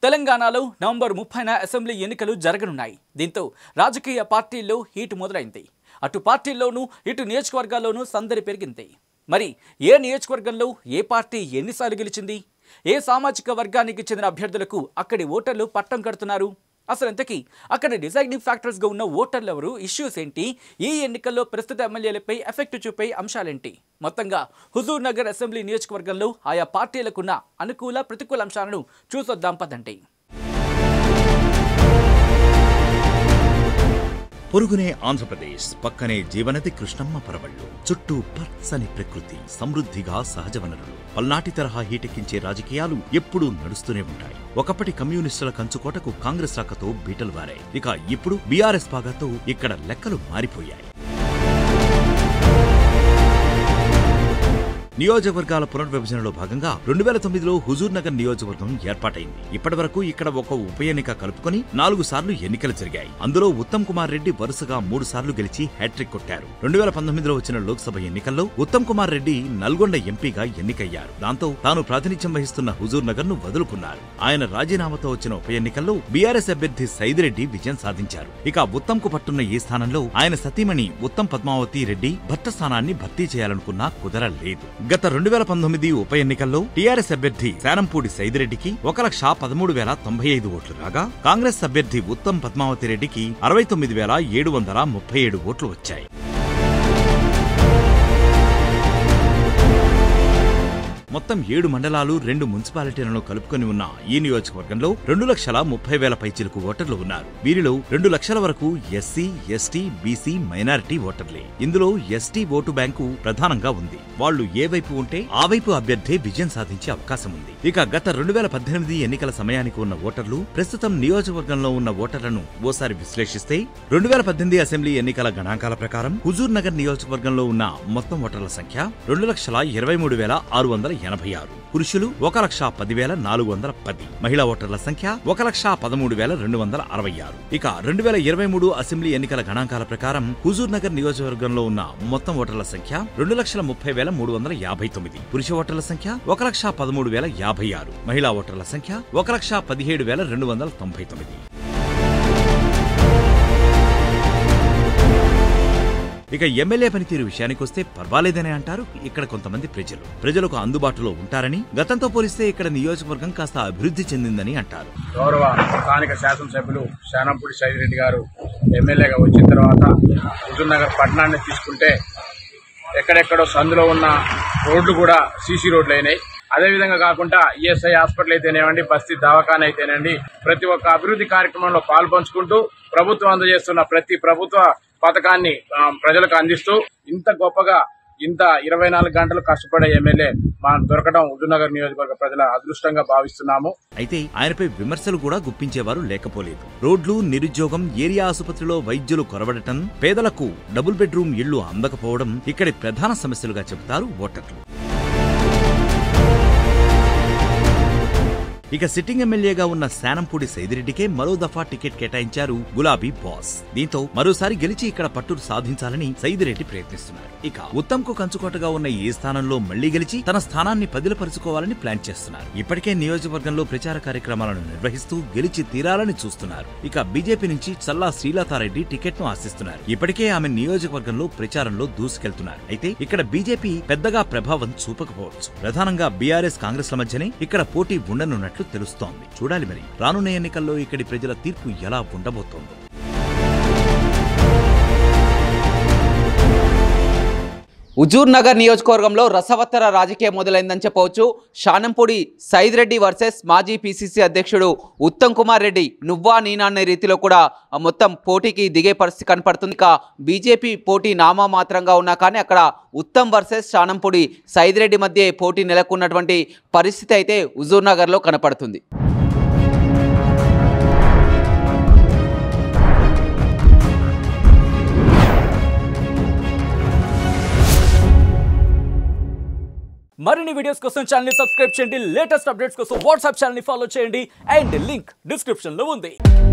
తెలంగాణలో నవంబర్ ముప్పైన అసెంబ్లీ ఎన్నికలు జరగనున్నాయి దీంతో రాజకీయ పార్టీల్లో హీటు మొదలైంది అటు పార్టీల్లోనూ ఇటు నియోజకవర్గాల్లోనూ సందడి పెరిగింది మరి ఏ నియోజకవర్గంలో ఏ పార్టీ ఎన్నిసార్లు గెలిచింది ఏ సామాజిక వర్గానికి చెందిన అభ్యర్థులకు అక్కడి ఓటర్లు పట్టం కడుతున్నారు అసలు ఇంతకీ అక్కడ డిసైడింగ్ ఫ్యాక్టర్స్గా ఉన్న ఓటర్లు ఎవరు ఇష్యూస్ ఏంటి ఈ ఎన్నికల్లో ప్రస్తుత ఎమ్మెల్యేలపై ఎఫెక్ట్ చూపే అంశాలేంటి మొత్తంగా హుజూర్ నగర్ అసెంబ్లీ నియోజకవర్గంలో ఆయా పార్టీలకున్న అనుకూల ప్రతికూల అంశాలను చూసొద్దాం పదండి పొరుగునే ఆంధ్రప్రదేశ్ పక్కనే జీవనది కృష్ణమ్మ పరవళ్ళు చుట్టూ పచ్చని ప్రకృతి సమృద్ధిగా సహజ వనరులు పల్నాటి తరహా హీటెక్కించే రాజకీయాలు ఎప్పుడూ నడుస్తూనే ఉంటాయి ఒకప్పటి కమ్యూనిస్టుల కంచుకోటకు కాంగ్రెస్ రాకతో బీటలు వారాయి ఇక ఇప్పుడు బీఆర్ఎస్ పాగాతో ఇక్కడ లెక్కలు మారిపోయాయి నియోజకవర్గాల పునర్విభజనలో భాగంగా రెండు వేల తొమ్మిదిలో హుజూర్ నగర్ నియోజకవర్గం ఏర్పాటైంది ఇప్పటి వరకు ఇక్కడ ఒక ఉప ఎన్నిక కలుపుకొని నాలుగు సార్లు ఎన్నికలు జరిగాయి అందులో ఉత్తమ్ కుమార్ రెడ్డి వరుసగా మూడు సార్లు గెలిచి హ్యాట్రిక్ కొట్టారు రెండు వేల పంతొమ్మిదిలో వచ్చిన లోక్సభ ఎన్నికల్లో ఉత్తమ్ కుమార్ రెడ్డి నల్గొండ ఎంపీగా ఎన్నికయ్యారు దాంతో తాను ప్రాతినిధ్యం వహిస్తున్న హుజూర్ నగర్ ను వదులుకున్నారు ఆయన రాజీనామాతో వచ్చిన ఉప ఎన్నికల్లో బీఆర్ఎస్ అభ్యర్థి సైదిరెడ్డి విజయం సాధించారు ఇక ఉత్తమ్ కు పట్టున్న ఈ స్థానంలో ఆయన సతీమణి ఉత్తమ్ పద్మావతి రెడ్డి భర్త స్థానాన్ని భర్తీ చేయాలనుకున్నా కుదరలేదు గత రెండు వేల పంతొమ్మిది ఉప ఎన్నికల్లో టీఆర్ఎస్ అభ్యర్థి శానంపూడి సైదిరెడ్డికి ఒక లక్ష పదమూడు వేల తొంభై ఐదు ఓట్లు రాగా కాంగ్రెస్ అభ్యర్థి ఉత్తమ్ పద్మావతి రెడ్డికి అరవై తొమ్మిది వేల ఏడు వందల ముప్పై ఏడు ఓట్లు వచ్చాయి మొత్తం ఏడు మండలాలు రెండు మున్సిపాలిటీలను కలుపుకొని ఉన్న ఈ నియోజకవర్గంలో రెండు లక్షల ముప్పై వేల పైచిలకు ఓటర్లు ఉన్నారు వీరిలో రెండు లక్షల వరకు ఎస్సీ ఎస్టీ బీసీ మైనారిటీ ఓటర్లే ఇందులో ఎస్టీ ఓటు బ్యాంకు ప్రధానంగా ఉంది వాళ్ళు ఏ వైపు ఉంటే ఆ వైపు అభ్యర్థి విజయం సాధించే అవకాశం ఉంది ఇక గత రెండు వేల పద్దెనిమిది ఎన్నికల సమయానికి ఉన్న ఓటర్లు ప్రస్తుతం నియోజకవర్గంలో ఉన్న ఓటర్లను ఓసారి విశ్లేషిస్తే రెండు వేల పద్దెనిమిది అసెంబ్లీ ఎన్నికల గణాంకాల ప్రకారం హుజూర్ నగర్ నియోజకవర్గంలో ఉన్న మొత్తం ఓటర్ల సంఖ్య రెండు లక్షల ఇరవై మూడు వేల ఆరు వందల ఎనభై ఆరు పురుషులు ఒక లక్ష పది వేల నాలుగు వందల పది మహిళా ఓటర్ల సంఖ్య ఒక లక్ష పదమూడు వేల రెండు వందల అరవై ఆరు ఇక రెండు వేల ఇరవై మూడు అసెంబ్లీ ఎన్నికల గణాంకాల ప్రకారం హుజూర్ నగర్ నియోజకవర్గంలో ఉన్న మొత్తం ఓటర్ల సంఖ్య రెండు లక్షల ముప్పై వేల మూడు వందల యాభై తొమ్మిది పురుష ఓటర్ల సంఖ్య ఒక లక్ష పదమూడు వేల యాభై ఆరు మహిళా ఓటర్ల సంఖ్య ఒక లక్ష పదిహేడు వేల రెండు వందల తొంభై తొమ్మిది ఇక ఎమ్మెల్యే పనితీరు విషయానికొస్తే పర్వాలేదని అంటారు ఇక్కడ కొంతమంది ప్రజలు ప్రజలకు అందుబాటులో ఉంటారని గతంతో పోలిస్తే ఇక్కడ నియోజకవర్గం కాస్త అభివృద్ధి చెందిందని అంటారు గౌరవ స్థానిక శాసనసభ్యులు శానంపూడి సైదిరెడ్డి గారు ఎమ్మెల్యేగా వచ్చిన తర్వాత హుజూర్నగర్ పట్టణాన్ని తీసుకుంటే ఎక్కడెక్కడో సందులో ఉన్న రోడ్లు కూడా సీసీ రోడ్లు అయినాయి అదేవిధంగా కాకుండా ఈఎస్ఐ హాస్పిటల్ అయితేనేమండి బస్తీ దవాఖాన అయితేనండి ప్రతి ఒక్క అభివృద్ధి కార్యక్రమంలో పాల్పంచుకుంటూ ప్రభుత్వం అందజేస్తున్న ప్రతి ప్రభుత్వ పథకాన్ని ఆ, ప్రజలకు అందిస్తూ ఇంత గొప్పగా ఇంత ఇరవై నాలుగు గంటలు కష్టపడే ఎమ్మెల్యే మనం దొరకడం హుజూర్నగర్ నియోజకవర్గ ప్రజల అదృష్టంగా భావిస్తున్నాము అయితే ఆయనపై విమర్శలు కూడా గుప్పించేవారు లేకపోలేదు రోడ్లు నిరుద్యోగం ఏరియా ఆసుపత్రిలో వైద్యులు కొరవడటం పేదలకు డబుల్ బెడ్రూమ్ ఇళ్లు అందకపోవడం ఇక్కడి ప్రధాన సమస్యలుగా చెబుతారు ఓటర్లు ఇక సిట్టింగ్ ఎమ్మెల్యేగా ఉన్న శానంపూడి సైదిరెడ్డికే మరో దఫా టికెట్ కేటాయించారు గులాబీ బాస్ దీంతో మరోసారి గెలిచి ఇక్కడ పట్టు సాధించాలని సైదిరెడ్డి ప్రయత్నిస్తున్నారు ఇక ఉత్తమ్ కు కంచుకోటగా ఉన్న ఈ స్థానంలో మళ్లీ గెలిచి తన స్థానాన్ని పదిలపరుచుకోవాలని ప్లాన్ చేస్తున్నారు ఇప్పటికే నియోజకవర్గంలో ప్రచార కార్యక్రమాలను నిర్వహిస్తూ గెలిచి తీరాలని చూస్తున్నారు ఇక బీజేపీ నుంచి చల్లా శ్రీలతారెడ్డి టికెట్ ను ఆశిస్తున్నారు ఇప్పటికే ఆమె నియోజకవర్గంలో ప్రచారంలో దూసుకెళ్తున్నారు అయితే ఇక్కడ బీజేపీ పెద్దగా ప్రభావం చూపకపోవచ్చు ప్రధానంగా బీఆర్ఎస్ కాంగ్రెస్ల మధ్యనే ఇక్కడ పోటీ ఉండనున్నట్లు తెలుస్తోంది చూడాలి మరి రానున్న ఎన్నికల్లో ఇక్కడి ప్రజల తీర్పు ఎలా ఉండబోతోందో హుజూర్ నగర్ నియోజకవర్గంలో రసవత్తర రాజకీయం మొదలైందని చెప్పవచ్చు షానంపూడి సైద్ రెడ్డి వర్సెస్ మాజీ పిసిసి అధ్యక్షుడు ఉత్తమ్ కుమార్ రెడ్డి నువ్వా నీనా అనే రీతిలో కూడా ఆ, మొత్తం పోటీకి దిగే పరిస్థితి కనపడుతుంది ఇక బీజేపీ పోటీ నామా మాత్రంగా ఉన్నా కానీ అక్కడ ఉత్తమ్ వర్సెస్ షానంపూడి సైద్ రెడ్డి మధ్య పోటీ నెలకొన్నటువంటి పరిస్థితి అయితే హుజూర్ నగర్లో కనపడుతుంది మరిన్ని వీడియోస్ కోసం ఛానల్ సబ్స్క్రైబ్ చేయండి లేటెస్ట్ అప్డేట్స్ కోసం వాట్సాప్ ఛానల్ ఫాలో చేయండి అండ్ లింక్ డిస్క్రిప్షన్ లో ఉంది